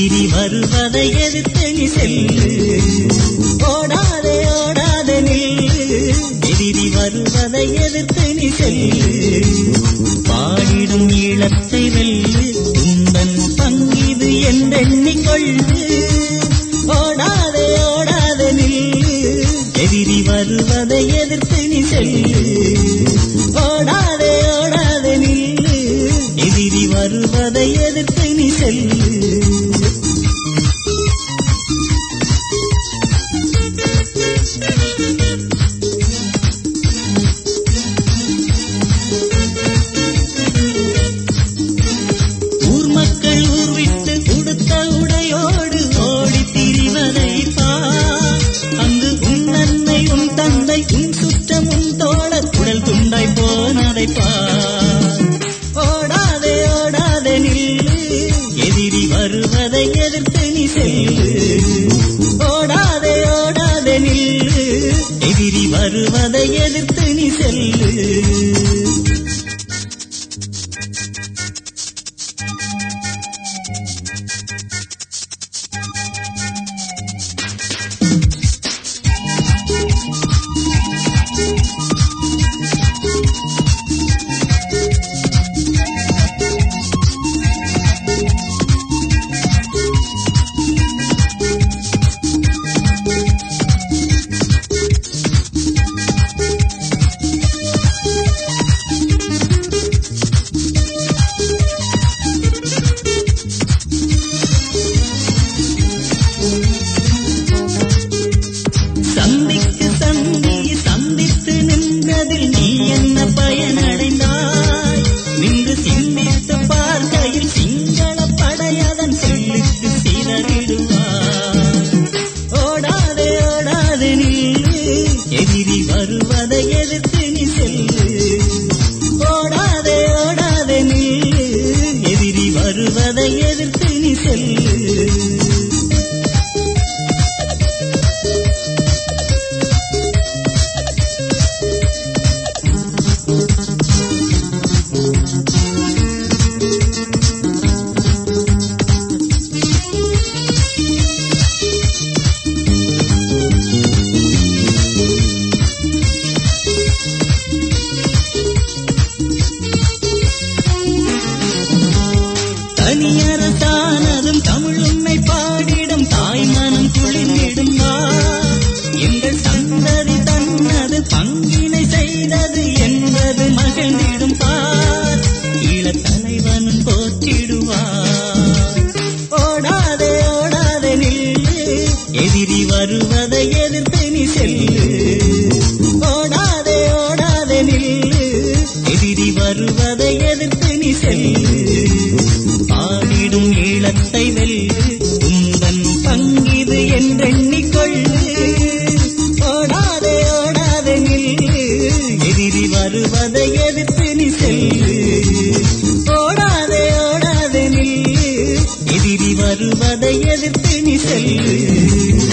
எதிரி வருவதை எதிர்த்து நீ செல்லு ஓடாதே ஓடாதே நில்லு எதிரி வருவதை எதிர்த்து நீ செல்லு பாடிடும் ஈழத்தை வெல்லு உந்தன் பங்கிது என்றெண்ணிக்கொள்ளு ஓடாதே ஓடாதே நில்லு எதிரி வருவதை எதிர்த்து நீ செல்லு ஓடாதே ஓடாதே நில்லு எதிரி வருவதை எதிர்த்து நீ செல்லு ஊர் மக்கள் ஊர் விட்டு உடுத்த உடையோடு ஓடி திரிவதை பார் அங்கு உன் அன்னை உன் தந்தை உன் சுற்றம் உன் தோழர் உடல் துண்டாய் போனதை பார் ஓடாதே ஓடாதே நில்லு எதிரி வருவதை எதிர்த்து நீ செல்லு ஓடாதே ஓடாதே நில்லு எதிரி வருவதை எதிர்த்து நீ செல்லு சந்திக்கு சந்தி சந்தித்து நின்றதில் நீ என்ன பயனடைந்தாய் நின்று சிந்தித்து பார்க்கையில் சிங்கள படையதன் செல்லுக்கு சிறகிடுவாய் ஓடாதே ஓடாதே நில்லு எதிரி வருவதை எதிர்த்து நீ செல்லு ஓடாதே ஓடாதே நில்லு எதிரி வருவதை எதிர்த்து நீ செல்லு தனியரசானதும் தமிழ் உண்மை பாடிடும் தாய் மனம் குளிர்ந்திடும் வா எங்கள் சந்ததி தன்னது பங்கினை செய்தது என்பது மகிழ்ந்திடும் பார் ஈழத் தலைவனும் போற்றிடுவார் ஓடாதே ஓடாதே நில்லு எதிரி வருவதை எதிர்த்து நீ செல்லு ஓடாதே ஓடாதே நில்லு எதிரி வருவதை எதிர்த்து நீ செல்லு பாடிடும் ஈழத்தை வெல்லு உந்தன் பங்கிது என்றெண்ணிக்கொள்ளு ஓடாதே ஓடாதே நில்லு எதிரி வருவதை எதிர்த்து நீ செல்லு ஓடாதே ஓடாதே நில்லு எதிரி வருவதை எதிர்த்து நீ செல்லு